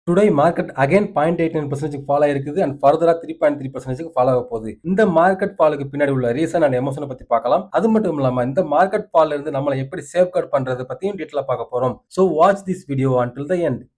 today market again point eight nine percentage fall இருக்குது and ஃபர்தரா three point three percentage fall ஆக போகுது இந்த மார்க்கெட் ஃபாலுக்கு பின்னாடி உள்ள ரீசன் அண்ட் எமோஷனை பத்தி பார்க்கலாம் அது மட்டும் இல்லாம இந்த மார்க்கெட் ஃபால்ல இருந்து நம்மளை எப்படி சேவ் கார்டு பண்றது பத்தியும் டீட்டெயிலா பார்க்க போறோம் so watch this video until the end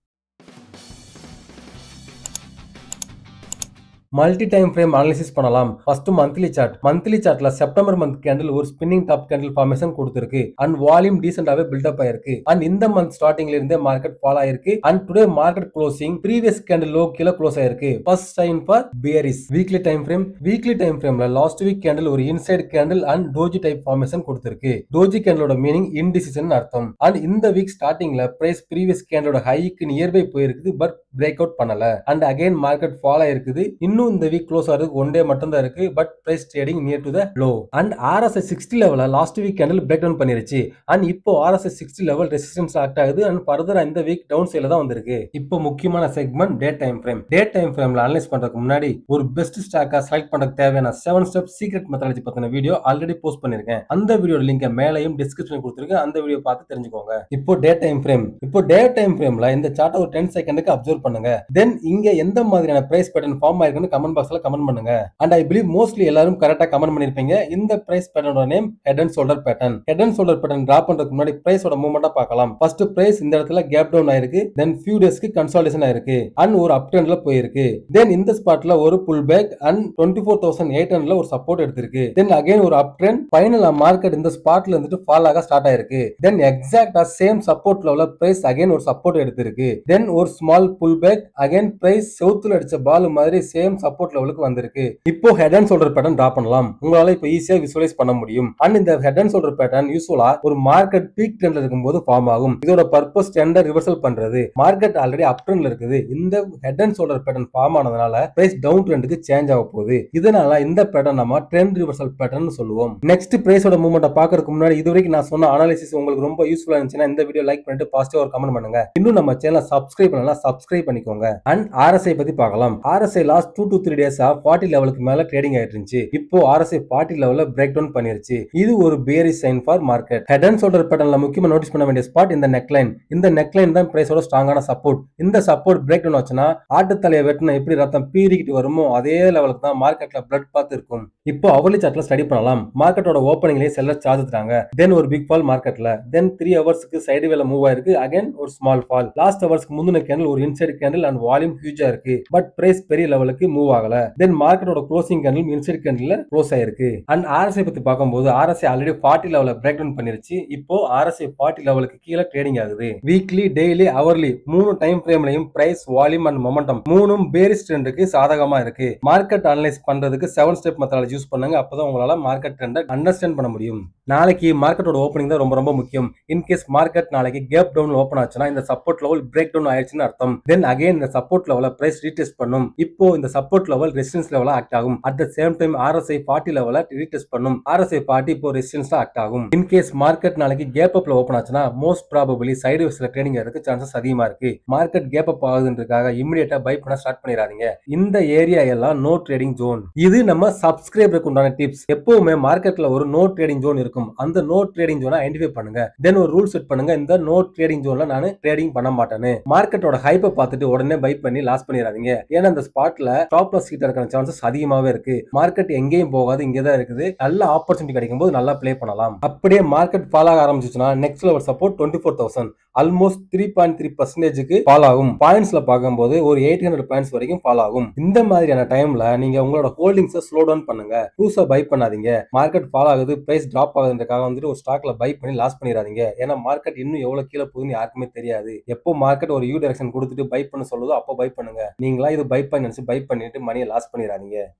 multi time frame analysis பண்ணலாம் ஃபர்ஸ்ட் மந்த்லி சார்ட் மந்த்லி சார்ட்ல செப்டம்பர் மந்த் கேண்டில் ஒரு ஸ்பின்னிங் டாப் கேண்டில் ஃபார்மேஷன் கொடுத்திருக்கு அண்ட் வால்யூம் டீசென்டாவே பில்டப் ஆயிருக்கு அண்ட் இந்த மந்த் ஸ்டார்டிங்ல இருந்தே மார்க்கெட் ஃபால் ஆயிருக்கு and today market closing previous candle low கீழே க்ளோஸ் ஆயிருக்கு first sign for bearish weekly time frame weekly time ஃப்ரேம்ல லாஸ்ட் வீக் கேண்டில் ஒரு inside candle and doji type formation கொடுத்திருக்கு டோஜி கேண்டலோட மீனிங் இன்டிசிஷன் அர்த்தம் and இந்த week ஸ்டார்டிங்ல price previous கேண்டலோட ஹைக்கு நியர்பை போயிருக்குது பட் பிரேக் அவுட் பண்ணல அண்ட் அகைன் மார்க்கெட் ஃபால் ஆயிருக்குது இன்னும் இந்த வீக் க்ளோஸ் ஆகிறதுக்கு ஒன் டே மட்டும் தான் இருக்கு but price trading near to the low and RSI sixty லெவல last week candle break down பண்ணிருச்சு அண்ட் இப்போ RSI sixty level resistance act ஆகுது அண்ட் ஃபர்தர் இந்த வீக் டவுன் சைல தான் வந்திருக்கு இப்போ முக்கியமான segment day time frame day time ஃப்ரேம்ல அனலைஸ் பண்றதுக்கு முன்னாடி ஒரு பெஸ்ட் ஸ்டாக்கா செலக்ட் பண்றதுக்கு தேவையான செவன் ஸ்டெப் சீக்ரெட் மெத்தடாலஜி பத்தின வீடியோ ஆல்ரெடி போஸ்ட் பண்ணிருக்கேன் அந்த வீடியோ லிங்க் மேலையும் டிஸ்கிரிப்ஷன் கொடுத்துருக்கேன் அந்த வீடியோ பார்த்து தெரிஞ்சுக்கோங்க இப்போ டே டைம் ஃப்ரேம் இப்போ டே டைம் ஃப்ரேம்ல இந்த சார்ட்டை ஒரு டென் செகண்டுக்கு அப்சர்வ் பண்ணுங்க தென் இங்க எந்த மாதிரியான பிரைஸ் பேட்டர்ன் ஃபார்ம் ஆயிருக்குன்னு கமெண்ட் பாக்ஸ்ல கமெண்ட் பண்ணுங்க அண்ட் ஐ பிலீவ் மோஸ்ட்லி எல்லாரும் கரெக்டா கமெண்ட் பண்ணிருப்பீங்க இந்த பிரைஸ் பேட்டர்னோட name head and shoulder pattern head and shoulder pattern drop பண்றதுக்கு முன்னாடி பிரைஸோட மூவ்மெண்டா பார்க்கலாம் ஃபர்ஸ்ட் பிரைஸ் இந்த இடத்துல கேப் டவுன் ஆயிருக்கு தென் ஃபியூ டேஸ்க்கு கன்சால்டேஷன் ஆயிருக்கு அண்ட் ஒரு அப் ட்ரெண்ட்ல போயிருக்கு தென் இந்த ஸ்பாட்ல ஒரு pull back and twenty four thousand eight ஹண்ட்ல ஒரு சப்போர்ட் எடுத்திருக்கு தென் அகைன் ஒரு அப் ட்ரெண்ட் ஃபைனல் மார்க்கெட் இந்த ஸ்பாட்ல இருந்துட்டு ஃபால் ஆக ஸ்டார்ட் ஆயிருக்கு தென் எக்ஸாக்டா சேம் சப்போர்ட் லெவல பிரைஸ் அகைன் ஒரு சப்போர்ட் எடுத்திருக்கு தென் ஒரு small pull back again price செவுத்துல அடிச்ச பால் மாதிரி சேம் சப்போர்ட் லெவலுக்கு வந்திருக்கு இப்போ head and shoulder pattern draw பண்ணலாம் உங்களால இப்போ ஈஸியா விசுவலைஸ் பண்ண முடியும் அண்ட் இந்த ஹெட் அண்ட் ஷோல்டர் பேட்டர்ன் யூஸ்வலா ஒரு மார்க்கெட் பீக் ட்ரெண்ட்ல இருக்கும்போது ஃபார்ம் ஆகும் இதோட பர்பஸ் ட்ரெண்டை ரிவர்சல் பண்றது மார்க்கெட் ஆல்ரெடி அப் ட்ரெண்ட்ல இருக்குது இந்த head and shoulder pattern form ஆனதுனால பிரைஸ் டவுன் ட்ரெண்டுக்கு சேஞ்ச் ஆக போகுது இதனால இந்த பேட்டர்ன் நம்ம ட்ரெண்ட் ரிவர்சல் பேட்டர்ன் சொல்லுவோம் நெக்ஸ்ட் பிரைஸோட மூவ்மெண்ட் பாக்குறதுக்கு முன்னாடி இது வரைக்கும் நான் சொன்ன அனாலிசிஸ் உங்களுக்கு ரொம்ப யூஸ்ஃபுல்லா இருந்துச்சுன்னா இந்த வீடியோ லைக் பண்ணிட்டு பாசிட்டிவ் ஒரு கமெண்ட் பண்ணுங்க இன்னும் நம்ம சேனல் சப்ஸ்கிரைப் பண்ணலாம் சப்ஸ்கிரைப் பண்ணிக்கோங்க அண்ட் ஆர்எஸ்ஐ பத்தி பார்க்கலாம் RSI last two to three டேஸா ஃபார்ட்டி லெவலுக்கு மேல ட்ரேடிங் ஆயிட்டு இருந்துச்சு இப்போ ஆர்எஸ்ஐ ஃபார்ட்டி லெவல்ல பிரேக் டவுன் பண்ணிருச்சு இது ஒரு bearish sign for market head and shoulder பேட்டர்ல முக்கியமா நோட்டீஸ் பண்ண வேண்டிய ஸ்பாட் இந்த நெக்லைன் இந்த நெக்லைன் தான் பிரைஸோட ஸ்ட்ராங்கான சப்போர்ட் இந்த சப்போர்ட் பிரேக் டவுன் ஆச்சுன்னா ஆட்டுத்தலையை வெட்டின எப்படி ரத்தம் பீறிக்கிட்டு வருமோ அதே லெவலுக்கு தான் மார்க்கெட்ல பிளட் பார்த்து இருக்கும் இப்போ அவலி சார்ட்ல ஸ்டடி பண்ணலாம் மார்க்கெட்டோட ஓப்பனிங்லேயே செல்லர் சார்ஜ் தராங்க தென் ஒரு பிக் ஃபால் மார்க்கெட்ல தென் த்ரீ ஹவர்ஸ்க்கு சைடு வேல மூவ் ஆயிருக்கு அகைன் ஒரு ஸ்மால் ஃபால் லாஸ்ட் ஹவர்ஸ்க்கு முந்தின கேண்டில் ஒரு இன்சைட் கேண்டில் அண்ட் வால்யூம் ஹியூஜா இருக்கு பட் பிரைஸ் பெரிய லெவலுக்கு மூவ் ஆகல தென் மார்க்கெட்டோட closing candle inside candle close ஆயிருக்கு அண்ட் ஆர்எஸ்ஐ பத்தி பார்க்கும்போது ஆர்எஸ்ஐ ஆல்ரெடி ஃபார்ட்டி லெவல பிரேக் டவுன் பண்ணிருச்சு இப்போ ஆர்எஸ்ஐ ஃபார்ட்டி லெவலுக்கு கீழே ட்ரேடிங் ஆகுது வீக்லி டெய்லி அவர்லி மூணு டைம் ஃப்ரேம்லையும் பிரைஸ் வால்யூம் அண்ட் மொமெண்டம் மூணும் பேரிஸ் ட்ரெண்டுக்கு சாதகமா இருக்கு மார்க்கெட் அனலைஸ் பண்றதுக்கு செவன் ஸ்டெப் மெத்தடாலஜி யூஸ் பண்ணுங்க அப்பதான் உங்களால மார்க்கெட் ட்ரெண்டை அண்டர்ஸ்டாண்ட் பண்ண முடியும் நாளைக்கு மார்க்கெட்டோட ஓப்பனிங் தான் ரொம்ப ரொம்ப முக்கியம் இன்கேஸ் மார்க்கெட் நாளைக்கு கேப் டவுன் ஓப்பன் ஆச்சுன்னா இந்த சப்போர்ட் லெவல் பிரேக் டவுன் ஆயிடுச்சுன்னு அர்த்தம் தென் அகைன் இந்த சப்போர்ட் லெவல பிரைஸ் ரீடெஸ்ட் பண்ணும் இப்போ இந்த சப்போர்ட் லெவல் ரெசிஸ்டன்ஸ் லெவலா ஆக்ட் ஆகும் at the same time RSI forty லெவல ரீடெஸ்ட் பண்ணும் ஆர்எஸ்ஐ ஃபார்ட்டி இப்போ ரெசிஸ்டன்ஸ் ஆக்ட் ஆகும் இன்கேஸ் மார்க்கெட் நாளைக்கு கேப் அப்ல ஓப்பன் ஆச்சுன்னா மோஸ்ட் ப்ராபபிளி சைடு வேஸ்ல ட்ரேடிங் ஆகிறதுக்கு சான்சஸ் அதிகமா இருக்கு மார்க்கெட் கேப் அப் ஆகுதுன்றதுக்காக இமிடியேட்டா பை பண்ண ஸ்டார்ட் பண்ணிடாதீங்க இந்த ஏரியா எல்லாம் நோ ட்ரேடிங் ஜோன் இது நம்ம சப்ஸ்கிரைபருக்கு உண்டான டிப்ஸ் எப்பவுமே மார்க்கெட்ல ஒரு நோ ட்ரேடிங் ஜோன் இருக்கும் அந்த நோ ட்ரேடிங் ஜோனை ஐடென்டிஃபை பண்ணுங்க தென் ஒரு ரூல் செட் பண்ணுங்க இந்த நோ ட்ரேடிங் ஜோன்ல நான் ட்ரேடிங் பண்ண மாட்டேன்னு மார்க்கெட்டோட ஹைப்பை பார்த்துட்டு உடனே பை பண்ணி லாஸ் பண்ணிடாதீங்க ஏன்னா அந்த ஸ்பாட்ல டாப் லாஸ் கிட்ட இருக்கிற சான்சஸ் அதிகமாவே இருக்கு மார்க்கெட் எங்கேயும் போகாது இங்கே தான் இருக்குது நல்ல ஆப்பர்ச்சுனிட்டி கிடைக்கும் போது நல்லா ப்ளே பண்ணலாம் அப்படியே மார்க்கெட் ஃபால் ஆக ஆரம்பிச்சுச்சுன்னா next level support twenty four thousand almost three point three பர்சன்டேஜுக்கு ஃபால் ஆகும் பாயிண்ட்ஸ்ல பார்க்கும்போது ஒரு எயிட் ஹண்ட்ரட் பாயிண்ட்ஸ் வரைக்கும் ஃபால் ஆகும் இந்த மாதிரியான டைம்ல நீங்க உங்களோட ஹோல்டிங்ஸை ஸ்லோ டவுன் பண்ணுங்க புதுசா பை பண்ணாதீங்க மார்க்கெட் ஃபால் ஆகுது பிரைஸ் டிராப் ஆகுதுன்றக்காக வந்துட்டு ஒரு ஸ்டாக்ல பை பண்ணி லாஸ் பண்ணிடாதீங்க ஏன்னா மார்க்கெட் இன்னும் எவ்வளவு கீழே போகுதுன்னு யாருக்குமே தெரியாது எப்போ மார்க்கெட் ஒரு யூ டைரக்ஷன் கொடுத்துட்டு பை பண்ண சொல்லுதோ அப்போ பை பண்ணுங்க நீங்களா இது பை பண்ணி நினைச்சு பை பண்ணிட்டு மணியை லாஸ் பண்ணிடாதீங்க